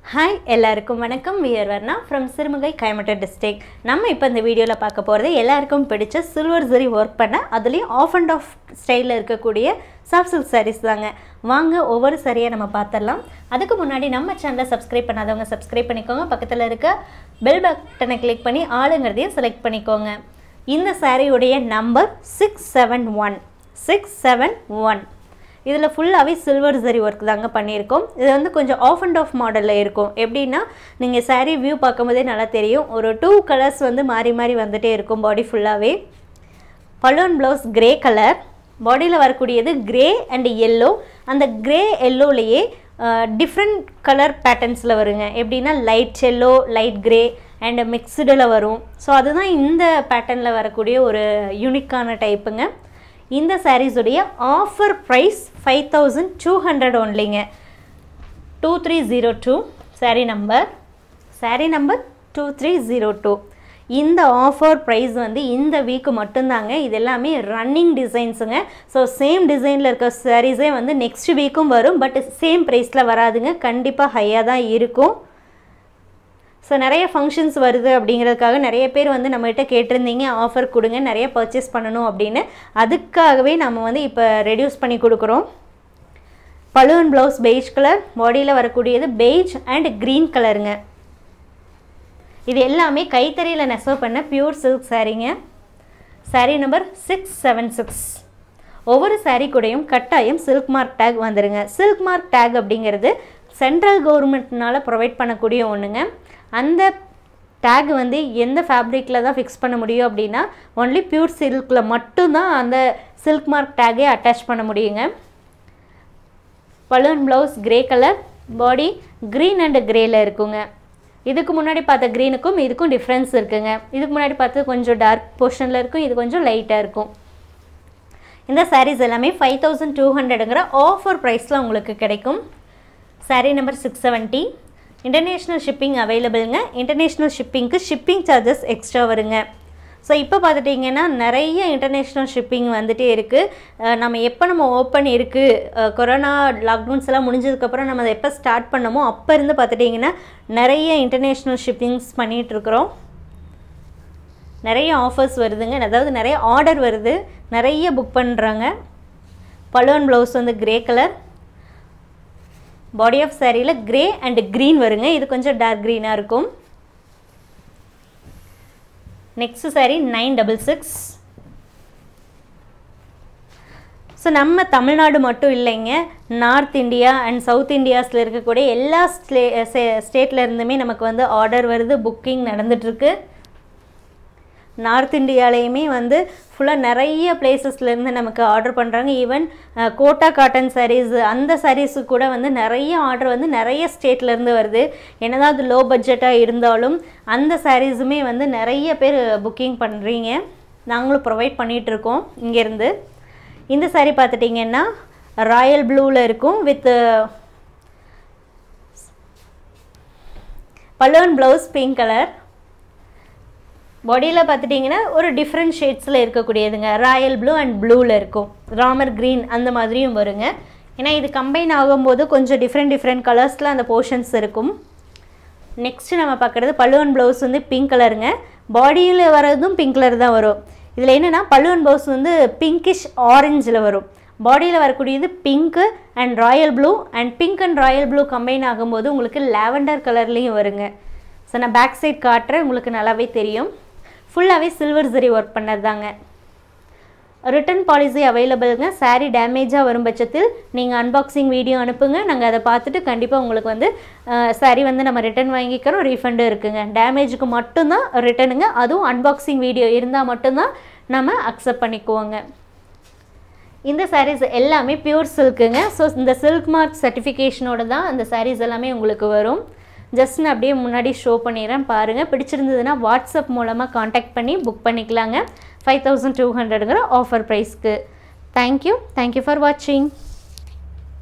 hi எல்லாருக்கும் வணக்கம் we are Varna from Sirumugai Coimbatore district நம்ம இப்போ இந்த வீடியோவில் பார்க்க போகிறது எல்லாருக்கும் பிடிச்ச சில்வர் ஜரி ஒர்க் பண்ண அதுலேயும் ஆஃப் அண்ட் ஆஃப் ஸ்டைலில் இருக்கக்கூடிய சாஃப்ட் சில்க் சாரீஸ் தாங்க வாங்க ஒவ்வொரு சரியாக நம்ம பார்த்துடலாம் அதுக்கு முன்னாடி நம்ம சேனலை சப்ஸ்கிரைப் பண்ணாதவங்க சப்ஸ்கிரைப் பண்ணிக்கோங்க பக்கத்தில் இருக்க பெல் பட்டனை கிளிக் பண்ணி ஆளுங்கிறதையும் செலக்ட் பண்ணிக்கோங்க இந்த சாரியுடைய number six seven one six seven one இதில் ஃபுல்லாகவே சில்வர் ஜரி ஒர்க் தாங்க பண்ணியிருக்கோம் இது வந்து கொஞ்சம் ஆஃப் அண்ட் ஆஃப் மாடலில் இருக்கும் எப்படின்னா நீங்கள் saree வியூ பார்க்கும்போதே நல்லா தெரியும் ஒரு டூ கலர்ஸ் வந்து மாறி மாறி வந்துட்டே இருக்கும் பாடி ஃபுல்லாகவே பலூன் ப்ளவுஸ் கிரே கலர் பாடியில் வரக்கூடியது கிரே அண்ட் எல்லோ அந்த கிரே எல்லோலேயே டிஃப்ரெண்ட் கலர் பேட்டர்ன்ஸில் வருங்க எப்படின்னா light yellow light grey and மிக்சடில் வரும் ஸோ அதுதான் இந்த பேட்டர்னில் வரக்கூடிய ஒரு யூனிக்கான டைப்புங்க இந்த சாரீஸுடைய offer price five thousand two hundred ஒன்லிங்க two three zero two saree number saree number two three zero two இந்த ஆஃபர் ப்ரைஸ் வந்து இந்த வீக்கு மட்டும்தாங்க இது எல்லாமே ரன்னிங் டிசைன்ஸுங்க ஸோ சேம் டிசைனில் இருக்க சாரீஸே வந்து நெக்ஸ்ட் வீக்கும் வரும் பட் சேம் ப்ரைஸில் வராதுங்க கண்டிப்பாக ஹையாக தான் இருக்கும் ஸோ நிறைய ஃபங்க்ஷன்ஸ் வருது அப்படிங்கிறதுக்காக நிறைய பேர் வந்து நம்மகிட்ட கேட்டிருந்தீங்க ஆஃபர் கொடுங்க நிறைய பர்ச்சேஸ் பண்ணணும் அப்படின்னு அதுக்காகவே நம்ம வந்து இப்போ ரெடியூஸ் பண்ணி கொடுக்குறோம் பலூன் ப்ளவுஸ் பெய்ஜ் கலர் பாடியில் வரக்கூடியது பெய்ஜ் அண்ட் க்ரீன் கலருங்க இது எல்லாமே கைத்தறியில் நெசவு பண்ண பியூர் சில்க் சாரீங்க saree number six seven six ஒவ்வொரு சாரீ கூடயும் கட்டாயம் சில்க் மார்க் டேக் வந்துடுங்க சில்க் மார்க் டேக் அப்படிங்கிறது சென்ட்ரல் கவர்மெண்ட்னால ப்ரொவைட் பண்ணக்கூடிய ஒன்றுங்க அந்த டேக் வந்து எந்த ஃபேப்ரிக்கில் தான் ஃபிக்ஸ் பண்ண முடியும் அப்படின்னா ஒன்லி பியூர் சில்கில் மட்டும்தான் அந்த சில்க் மார்க் டேகே அட்டாச் பண்ண முடியுங்க balloon blouse grey colour body green and கிரேயில் இருக்குங்க இதுக்கு முன்னாடி பார்த்த க்ரீனுக்கும் இதுக்கும் டிஃப்ரென்ஸ் இருக்குங்க இதுக்கு முன்னாடி பார்த்து கொஞ்சம் டார்க் போர்ஷனில் இருக்கும் இது கொஞ்சம் லைட்டாக இருக்கும் இந்த சாரீஸ் எல்லாமே ஃபைவ் தௌசண்ட் டூ ஹண்ட்ரடுங்கிற ஆஃபர் ப்ரைஸில் உங்களுக்கு கிடைக்கும் saree number six seventy international shipping அவைலபிளுங்க இன்டர்நேஷ்னல் ஷிப்பிங்க்கு ஷிப்பிங் சார்ஜஸ் எக்ஸ்ட்ரா வருங்க ஸோ இப்போ பார்த்துட்டிங்கன்னா நிறைய இன்டர்நேஷ்னல் ஷிப்பிங் வந்துகிட்டே இருக்குது நம்ம எப்போ நம்ம ஓப்பன் இருக்குது கொரோனா லாக்டவுன்ஸ் எல்லாம் முடிஞ்சதுக்கப்புறம் நம்ம அதை எப்போ ஸ்டார்ட் பண்ணமோ அப்போ இருந்து பார்த்துட்டிங்கன்னா நிறைய இன்டர்நேஷ்னல் ஷிப்பிங்ஸ் பண்ணிகிட்ருக்குறோம் நிறைய ஆஃபர்ஸ் வருதுங்க அதாவது நிறைய ஆர்டர் வருது நிறைய புக் பண்ணுறாங்க பலூன் ப்ளவுஸ் வந்து கிரே கலர் பாடி ஆஃப் சாரியில் கிரே அண்ட் க்ரீன் வருங்க இது கொஞ்சம் டார்க் க்ரீனாக இருக்கும் next saree nine double six so நம்ம தமிழ்நாடு மட்டும் இல்லைங்க நார்த் இந்தியா அண்ட் சவுத் இந்தியாஸில் இருக்கக்கூடிய எல்லா ஸ்டே ஸ்டேட்டில் இருந்துமே நமக்கு வந்து ஆர்டர் வருது புக்கிங் நடந்துகிட்ருக்கு நார்த் இந்தியாலேயுமே வந்து ஃபுல்லாக நிறைய பிளேசஸ்லேருந்து நமக்கு ஆர்டர் பண்ணுறாங்க ஈவன் கோட்டா காட்டன் சாரீஸ் அந்த சாரீஸு கூட வந்து நிறைய ஆர்டர் வந்து நிறைய ஸ்டேட்லேருந்து வருது என்னதான் அது லோ பட்ஜெட்டாக இருந்தாலும் அந்த சாரீஸுமே வந்து நிறைய பேர் புக்கிங் பண்ணுறீங்க நாங்களும் ப்ரொவைட் பண்ணிகிட்ருக்கோம் இங்கேருந்து இந்த சாரீ பார்த்துட்டிங்கன்னா ராயல் ப்ளூவில் இருக்கும் with balloon blouse pink colour பாடியில் பார்த்துட்டிங்கன்னா ஒரு டிஃப்ரெண்ட் ஷேட்ஸில் இருக்கக்கூடியதுங்க ராயல் ப்ளூ அண்ட் ப்ளூவில் இருக்கும் ராமர் க்ரீன் அந்த மாதிரியும் வருங்க ஏன்னா இது கம்பைன் ஆகும்போது கொஞ்சம் டிஃப்ரெண்ட் டிஃப்ரெண்ட் கலர்ஸில் அந்த போர்ஷன்ஸ் இருக்கும் நெக்ஸ்ட்டு நம்ம பார்க்குறது பல்லுவன் ப்ளவுஸ் வந்து பிங்க் கலருங்க பாடியில் வர்றதும் பிங்க் கலர் தான் வரும் இதில் என்னென்னா பல்லுவன் ப்ளவுஸ் வந்து பிங்கிஷ் ஆரஞ்சில் வரும் பாடியில் வரக்கூடியது pink and royal blue and pink and royal blue combine ஆகும்போது உங்களுக்கு லாவெண்டர் கலர்லேயும் வருங்க ஸோ நான் பேக் சைட் காட்டுறேன் உங்களுக்கு நல்லாவே தெரியும் ஃபுல்லாகவே சில்வர் ஜரி ஒர்க் பண்ணது தாங்க ரிட்டன் பாலிசி அவைலபிளுங்க சாரீ டேமேஜாக வரும் பட்சத்தில் நீங்கள் அன்பாக்சிங் வீடியோ அனுப்புங்க நாங்கள் அதை பார்த்துட்டு கண்டிப்பாக உங்களுக்கு வந்து சாரீ வந்து நம்ம ரிட்டன் வாங்கிக்கிறோம் ரீஃபண்டும் இருக்குங்க டேமேஜுக்கு மட்டும்தான் ரிட்டனுங்க அதுவும் அன்பாக்சிங் வீடியோ இருந்தால் மட்டும்தான் நம்ம அக்செப்ட் பண்ணிக்குவோங்க இந்த சாரீஸ் எல்லாமே பியூர் சில்க்குங்க ஸோ இந்த சில்க் மார்க் சர்டிஃபிகேஷனோட தான் அந்த சாரீஸ் எல்லாமே உங்களுக்கு வரும் ஜஸ்ட் நான் அப்படியே முன்னாடி ஷோ பண்ணிடுறேன் பாருங்கள் பிடிச்சிருந்ததுன்னா வாட்ஸ்அப் மூலமாக காண்டாக்ட் பண்ணி புக் பண்ணிக்கலாங்க ஃபைவ் தௌசண்ட் டூ ஹண்ட்ரடுங்கிற ஆஃபர் ப்ரைஸ்க்கு தேங்க்யூ தேங்க்யூ ஃபார் வாட்சிங்